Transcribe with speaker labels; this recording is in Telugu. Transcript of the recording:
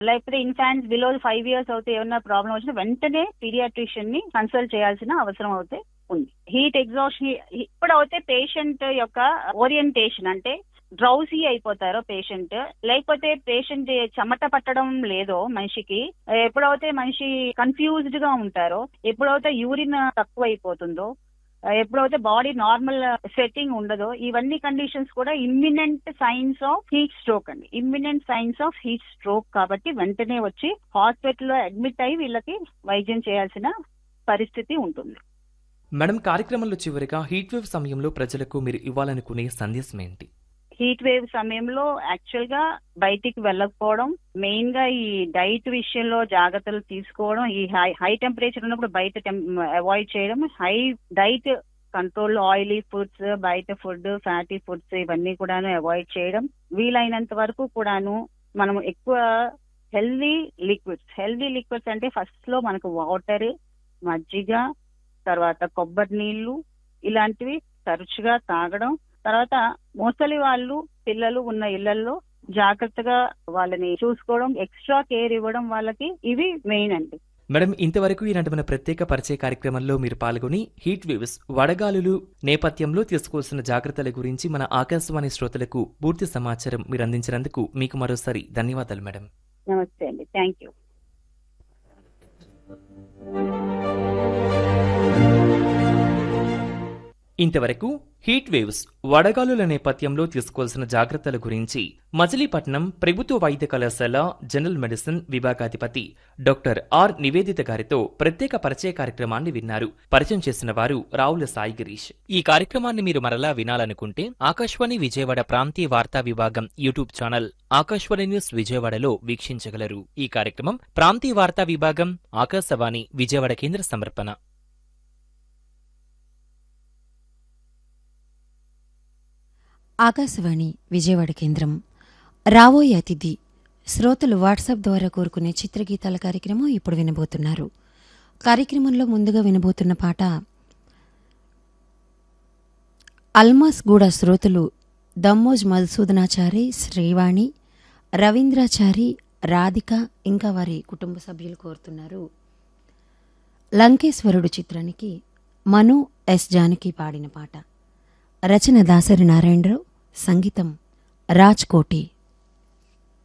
Speaker 1: లేకపోతే ఇన్ఫాంట్స్ బిలో ఫైవ్ ఇయర్స్ అవుతే ఏమన్నా ప్రాబ్లం వచ్చినా వెంటనే పీడియాట్రిషియన్ ని కన్సల్ట్ చేయాల్సిన అవసరం అవుతే ఉంది హీట్ ఎగ్జాస్ట్ ఇప్పుడు అయితే పేషెంట్ యొక్క ఓరియంటేషన్ అంటే డ్రౌసీ అయిపోతారో పేషెంట్ లేకపోతే పేషెంట్ చెమట పట్టడం లేదో మనిషికి ఎప్పుడైతే మనిషి కన్ఫ్యూజ్డ్ గా ఉంటారో ఎప్పుడైతే యూరిన్ తక్కువ అయిపోతుందో ఎప్పుడైతే బాడీ నార్మల్ సెట్టింగ్ ఉండదో ఇవన్నీ కండిషన్స్ కూడా imminent signs of heat stroke అండి imminent signs of heat stroke కాబట్టి వెంటనే వచ్చి హాస్పిటల్లో అడ్మిట్ అయ్యి వీళ్ళకి వైద్యం చేయాల్సిన పరిస్థితి ఉంటుంది
Speaker 2: మేడం కార్యక్రమంలో చివరిగా హీట్ వేవ్ సమయంలో ప్రజలకు మీరు ఇవ్వాలనుకునే సందేశం ఏంటి
Speaker 1: హీట్ వేవ్ సమయంలో యాక్చువల్ గా బయటికి వెళ్ళకపోవడం మెయిన్ గా ఈ డైట్ విషయంలో జాగ్రత్తలు తీసుకోవడం ఈ హై హై టెంపరేచర్ ఉన్నప్పుడు బయట అవాయిడ్ చేయడం high diet control oily foods బయట ఫుడ్ ఫ్యాటీ ఫుడ్స్ ఇవన్నీ కూడాను అవాయిడ్ చేయడం వీలైనంత వరకు కూడాను మనం ఎక్కువ హెల్దీ లిక్విడ్స్ హెల్దీ లిక్విడ్స్ అంటే ఫస్ట్ లో మనకు వాటర్ మజ్జిగ తర్వాత కొబ్బరి నీళ్లు ఇలాంటివి తరచుగా తాగడం తర్వాత ముసలి వాళ్ళు పిల్లలు ఉన్న ఇళ్లలో జాగ్రత్తగా వాళ్ళని చూసుకోవడం ఎక్స్ట్రా కేర్ ఇవ్వడం వాళ్ళకి ఇవి మెయిన్ అండి
Speaker 2: మేడం ఇంతవరకు ఇలాంటి మన ప్రత్యేక పరిచయ కార్యక్రమంలో మీరు పాల్గొని హీట్ వేవ్స్ వడగాలులు నేపథ్యంలో తీసుకోవాల్సిన జాగ్రత్తల గురించి మన ఆకాశవాణి శ్రోతలకు పూర్తి సమాచారం మీరు అందించినందుకు మీకు మరోసారి ధన్యవాదాలు మేడం
Speaker 1: నమస్తే అండి థ్యాంక్ యూ
Speaker 2: ఇంతవరకు హీట్ వేవ్స్ వడగాలుల నేపథ్యంలో తీసుకోవాల్సిన జాగ్రత్తల గురించి మచిలీపట్నం ప్రభుత్వ వైద్య కళాశాల జనరల్ మెడిసిన్ విభాగాధిపతి డాక్టర్ ఆర్ నివేదిత గారితో ప్రత్యేక పరిచయ కార్యక్రమాన్ని విన్నారు పరిచయం చేసిన వారు రావుల సాయి గిరీష్ ఈ కార్యక్రమాన్ని మీరు మరలా వినాలనుకుంటే ఆకాశవాణి విజయవాడ ప్రాంతీయ వార్తా విభాగం యూట్యూబ్ ఛానల్ ఆకాశవాణి న్యూస్ విజయవాడలో వీక్షించగలరు ఈ కార్యక్రమం ప్రాంతీయ వార్తా విభాగం ఆకాశవాణి విజయవాడ కేంద్ర సమర్పణ
Speaker 3: ఆకాశవాణి విజయవాడ కేంద్రం రావోయే అతిథి శ్రోతలు వాట్సాప్ ద్వారా కోరుకునే చిత్రగీతాల కార్యక్రమం ఇప్పుడు వినబోతున్నారు కార్యక్రమంలో ముందుగా వినబోతున్న పాట అల్మాస్ గూడ శ్రోతలు దమ్మోజ్ మధుసూదనాచారి శ్రీవాణి రవీంద్రాచారి రాధిక ఇంకా వారి కుటుంబ సభ్యులు కోరుతున్నారు లంకేశ్వరుడు చిత్రానికి మను ఎస్ జానకి పాడిన పాట రచన దాసరి నారాయణరావు సంగీతం రాజ్ కోటి